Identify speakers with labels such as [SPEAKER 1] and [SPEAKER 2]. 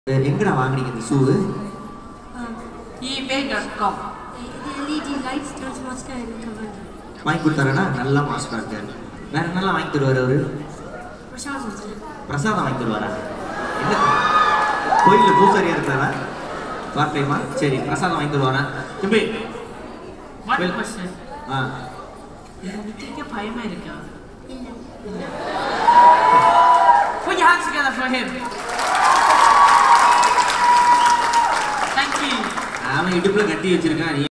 [SPEAKER 1] எங்கடா வாங்குனீங்க இந்த ஷூவு
[SPEAKER 2] eBay.com
[SPEAKER 3] இது எல்இடி லைட்ஸ் ட்ரான்ஸ்மாஸ்க்காக எனக்கு கவர்
[SPEAKER 1] வாங்கி கொடுத்தாருன்னா நல்லா மாஸ்டா இருக்காரு வேற என்னெல்லாம் வாங்கி தருவாரு அவரு
[SPEAKER 3] பிரசாதம்
[SPEAKER 1] பிரசாதம் வாங்கி தருவாரா என்ன கோயிலில் பூசாரியா இருக்கிறாரா பார்ட் டைமா சரி பிரசாதம் வாங்கி தருவாரா தம்பி
[SPEAKER 2] One
[SPEAKER 1] Well-
[SPEAKER 2] question
[SPEAKER 1] ஆ
[SPEAKER 2] உங்களுக்கு பயமா இருக்கா
[SPEAKER 3] இல்லை
[SPEAKER 2] Put your hands together for him. Thank you.
[SPEAKER 1] அவன் இடுப்புல கட்டி வச்சிருக்கான் நீ